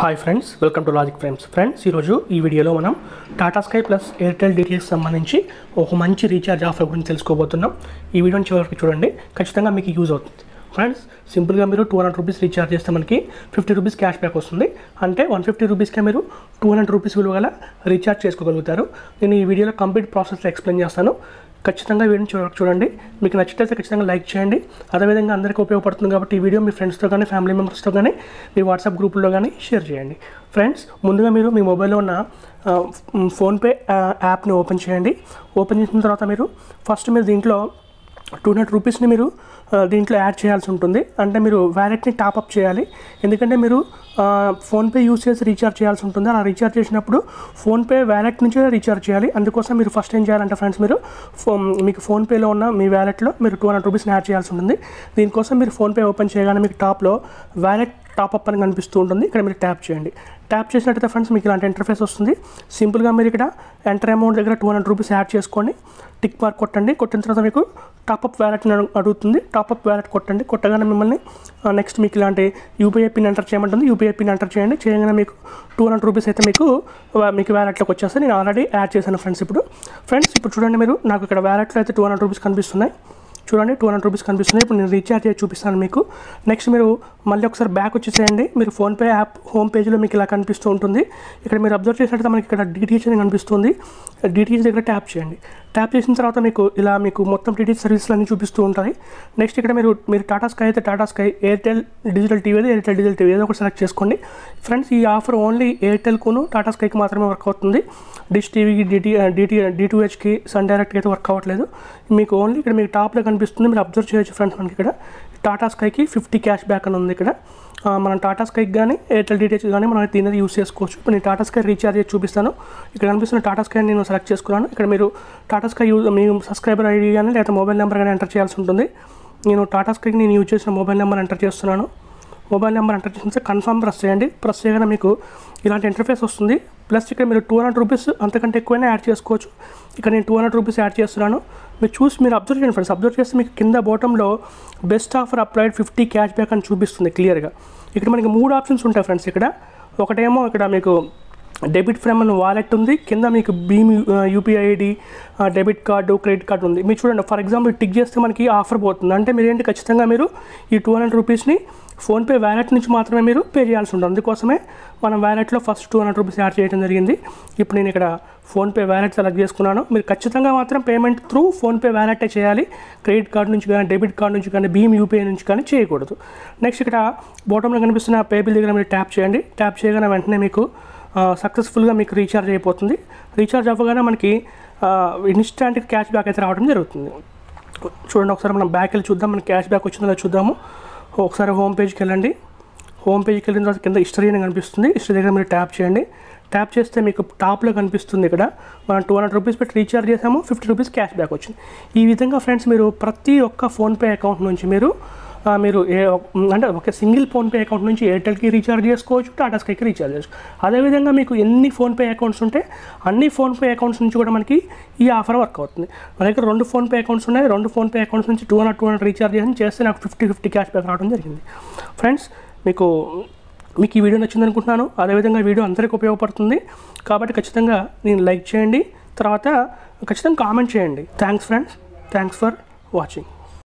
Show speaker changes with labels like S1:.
S1: hi friends welcome to logic frames friends ఈరోజు ఈ వీడియోలో మనం Tata sky plus Airtel DTS సంబంధించి ఒక మంచి రీఛార్జ్ ఆఫర్ గురించి తెలుసుకోబోతున్నాం ఈ వీడియోని చివరికి చూడండి ఖచ్చితంగా మీకు యూజ్ అవుతుంది ఫ్రెండ్స్ సింపుల్గా మీరు టూ హండ్రెడ్ రూపీస్ రీఛార్జ్ చేస్తే మనకి ఫిఫ్టీ రూపీస్ క్యాష్ బ్యాక్ వస్తుంది అంటే వన్ ఫిఫ్టీ రూపీస్కే మీరు టూ హండ్రెడ్ రూపీస్ విలువ గల రీఛార్జ్ చేసుకోగలుగుతారు నేను ఈ వీడియోలో కంప్లీట్ ప్రాసెస్లో ఎక్స్ప్లెయిన్ చేస్తాను ఖచ్చితంగా వీడియోని చూడ చూడండి మీకు నచ్చితే ఖచ్చితంగా లైక్ చేయండి అదేవిధంగా అందరికీ ఉపయోగపడుతుంది కాబట్టి ఈ వీడియో మీ ఫ్రెండ్స్తో కానీ ఫ్యామిలీ మెంబర్స్తో కానీ మీ వాట్సాప్ గ్రూపుల్లో కానీ షేర్ చేయండి ఫ్రెండ్స్ ముందుగా మీరు మీ మొబైల్లో ఉన్న ఆ, ఫోన్పే ఆ, యాప్ని ఓపెన్ చేయండి ఓపెన్ చేసిన తర్వాత మీరు ఫస్ట్ మీరు దీంట్లో టూ హండ్రెడ్ రూపీస్ని మీరు ఆ, దీంట్లో యాడ్ చేయాల్సి ఉంటుంది అంటే మీరు వ్యాలెట్ని టాప్అప్ చేయాలి ఎందుకంటే మీరు ఆ, ఫోన్పే యూస్ చేసి రీఛార్జ్ చేయాల్సి ఉంటుంది అలా రీఛార్జ్ చేసినప్పుడు ఫోన్పే వ్యాలెట్ నుంచే రీఛార్జ్ చేయాలి అందుకోసం మీరు ఫస్ట్ ఏం చేయాలంటే ఫ్రెండ్స్ మీరు ఫోన్ మీకు ఫోన్పేలో ఉన్న మీ వ్యాలెట్లో మీరు టూ హండ్రెడ్ రూపీస్ని యాడ్ చేయాల్సి ఉంటుంది దీనికోసం మీరు ఫోన్పే ఓపెన్ చేయగానే మీకు టాప్లో వ్యాలెట్ టాప్అప్ అని కనిపిస్తూ ఉంటుంది ఇక్కడ మీరు ట్యాప్ చేయండి ట్యాప్ చేసినట్టయితే ఫ్రెండ్స్ మీకు ఇలాంటి ఇంటర్ఫేస్ వస్తుంది సింపుల్గా మీరు ఇక్కడ ఎంటర్ అమౌంట్ దగ్గర టూ హండ్రెడ్ రూపీస్ యాడ్ చేసుకోండి టిక్ మార్క్ కొట్టండి కొట్టిన తర్వాత మీకు టాప్అప్ వ్యాలెట్ అడుగుతుంది టాప్అప్ వ్యాలెట్ కొట్టండి కొట్టగానే మిమ్మల్ని నెక్స్ట్ మీకు ఇలాంటి యూపీఐ పిన్ ఎంటర్ చేయమంటుంది యూపీఐ పిన్ ఎంటర్ చేయండి చేయగానే మీకు టూ హండ్రెడ్ రూపీస్ అయితే మీకు వా- మీకు వ్యాలెట్లోకి వచ్చేస్తే నేను ఆల్రెడీ యాడ్ చేశాను ఫ్రెండ్స్ ఇప్పుడు ఫ్రెండ్స్ ఇప్పుడు చూడండి మీరు నాకు ఇక్కడ వ్యాలెట్లో అయితే టూ హండ్రెడ్ రూపీస్ కనిపిస్తున్నాయి చూడండి టూ హండ్రెడ్ రూపీస్ కనిపిస్తుంది ఇప్పుడు నేను రీఛార్జ్ చేసి చూపిస్తాను మీకు నెక్స్ట్ మీరు మళ్ళీ ఒకసారి బ్యాక్ వచ్చేసేయండి మీరు ఫోన్పే యాప్ హోమ్ పేజ్లో మీకు ఇలా కనిపిస్తూ ఉంటుంది ఇక్కడ మీరు అబ్జర్వ్ చేసినట్టు మనకి ఇక్కడ డిటిహెచ్ అని కనిపిస్తుంది డిటిహెచ్ దగ్గర ట్యాప్ చేయండి ట్యాప్ చేసిన తర్వాత మీకు ఇలా మీకు మొత్తం డిటిహెచ్ సర్వీసులు అన్నీ చూపిస్తూ ఉంటాయి నెక్స్ట్ ఇక్కడ మీరు మీరు టాటా స్కై అయితే Tata sky Airtel digital TV అయితే ఎయిర్టెల్ డిజిటల్ టీవీ ఏదో ఒకటి సెలెక్ట్ చేసుకోండి ఫ్రెండ్స్ ఈ ఆఫర్ ఓన్లీ ఎయిర్టెల్కును టాటా స్కైకి మాత్రమే వర్క్ అవుతుంది డిష్ టీవీకి డిటి డిటి డి టూ హెచ్కి సన్ డైరెక్ట్కి అయితే వర్క్ అవ్వట్లేదు మీకు ఓన్లీ ఇక్కడ మీకు టాప్లో కనిపిస్తుంది మీరు అబ్జర్వ్ చేయొచ్చు ఫ్రెండ్స్ మనకి ఇక్కడ టాటా స్కైకి ఫిఫ్టీ క్యాష్ బ్యాక్ అని ఉంది ఇక్కడ ఆ, మనం టాటా స్కైకి కానీ ఎయిర్టెల్ డిటిహెచ్ కానీ మనం దీని యూస్ చేసుకోవచ్చు ఇప్పుడు నేను టాటా స్కై రీఛార్జ్ చేసి చూపిస్తాను ఇక్కడ కనిపిస్తున్న టాటా స్కై నేను సెలెక్ట్ చేసుకున్నాను ఇక్కడ మీరు టాటా స్కై యూజ్ మీ సబ్స్క్రైబర్ ఐడి కానీ లేదా మొబైల్ నెంబర్ కానీ ఎంటర్ చేయాల్సి ఉంటుంది నేను టాటా స్కైకి నేను యూజ్ చేసిన మొబైల్ నెంబర్ ఎంటర్ చేస్తున్నాను మొబైల్ నెంబర్ ఎంటర్ చేసిన కన్ఫర్మ్ ప్రెస్ చేయండి ప్రెస్ చేయగానే మీకు ఇలాంటి ఇంటర్ఫేస్ వస్తుంది ప్లస్ ఇక్కడ మీరు టూ హండ్రెడ్ రూపీస్ అంతకంటే ఎక్కువైనా యాడ్ చేసుకోవచ్చు ఇక్కడ నేను టూ హండ్రెడ్ రూపీస్ యాడ్ చేస్తున్నాను మీరు చూసి మీరు అబ్జర్వ్ చేయండి ఫ్రెండ్స్ అబ్జర్వ్ చేస్తే మీకు కింద బాటంలో best offer applied fifty cash back అని చూపిస్తుంది క్లియర్గా ఇక్కడ మనకి మూడు ఆప్షన్స్ ఉంటాయి ఫ్రెండ్స్ ఇక్కడ ఒకటేమో ఇక్కడ మీకు డెబిట్ ఫ్రమ్ అని వాలెట్ ఉంది కింద మీకు భీమ్ UPI ID debit card credit card ఉంది మీరు చూడండి ఫర్ ఎగ్జాంపుల్ టిక్ చేస్తే మనకి ఆఫర్ పోతుంది అంటే మీరు ఏంటి ఖచ్చితంగా మీరు ఈ టూ హండ్రెడ్ రూపీస్ని ఫోన్పే వ్యాలెట్ నుంచి మాత్రమే మీరు పే చేయాల్సి ఉంటుంది అందుకోసమే మనం వ్యాలెట్లో first two hundred rupees add చేయడం జరిగింది ఇప్పుడు నేను ఇక్కడ ఫోన్పే వ్యాలెట్ సెలెక్ట్ చేసుకున్నాను మీరు ఖచ్చితంగా మాత్రం పేమెంట్ త్రూ ఫోన్పే వ్యాలెటే చేయాలి క్రెడిట్ కార్డు నుంచి కానీ డెబిట్ కార్డు నుంచి కానీ భీమ్ యూపీఐ నుంచి కానీ చేయకూడదు నెక్స్ట్ ఇక్కడ బాటంలో కనిపిస్తున్న పేబిల్ దగ్గర మీరు ట్యాప్ చేయండి ట్యాప్ చేయగానే వెంటనే మీకు సక్సెస్ఫుల్గా మీకు రీఛార్జ్ అయిపోతుంది రీఛార్జ్ అవ్వగానే మనకి ఇన్స్టాంట్ క్యాష్ బ్యాక్ అయితే రావడం జరుగుతుంది చూడండి ఒకసారి మనం బ్యాక్ వెళ్ళి చూద్దాం మనకి క్యాష్ బ్యాక్ వచ్చిందో లేదో చూద్దాము ఒకసారి హోమ్ పేజ్కి వెళ్ళండి హోమ్ పేజ్కి వెళ్ళిన తర్వాత కింద హిస్టరీ అని కనిపిస్తుంది హిస్టరీ దగ్గర మీరు ట్యాప్ చేయండి ట్యాప్ చేస్తే మీకు టాప్లో కనిపిస్తుంది ఇక్కడ మనం టూ హండ్రెడ్ రూపీస్ పెట్టి రీఛార్జ్ చేసాము ఫిఫ్టీ రూపీస్ క్యాష్ బ్యాక్ వచ్చింది ఈ విధంగా ఫ్రెండ్స్ మీరు ప్రతి ఒక్క ఫోన్పే అకౌంట్ నుంచి మీరు ఆ, మీరు ఏ అంటే ఒక సింగిల్ ఫోన్పే అకౌంట్ నుంచి ఎయిర్టెల్కి రీఛార్జ్ చేసుకోవచ్చు టాటా స్కైకి రీఛార్జ్ చేసుకోవచ్చు అదేవిధంగా మీకు ఎన్ని ఫోన్పే అకౌంట్స్ ఉంటే అన్ని ఫోన్పే అకౌంట్స్ నుంచి కూడా మనకి ఈ ఆఫర్ వర్క్ అవుతుంది మన దగ్గర రెండు ఫోన్పే అకౌంట్స్ ఉన్నాయి రెండు ఫోన్పే అకౌంట్స్ నుంచి two hundred two hundred recharge చేసి చేస్తే నాకు ఫిఫ్టీ ఫిఫ్టీ క్యాష్ బ్యాక్ రావడం జరిగింది ఫ్రెండ్స్ మీకు మీకు ఈ వీడియో నచ్చింది అనుకుంటున్నాను అదేవిధంగా ఈ వీడియో అందరికీ ఉపయోగపడుతుంది కాబట్టి ఖచ్చితంగా నేను లైక్ చేయండి తర్వాత ఖచ్చితంగా కామెంట్ చేయండి thanks friends thanks for watching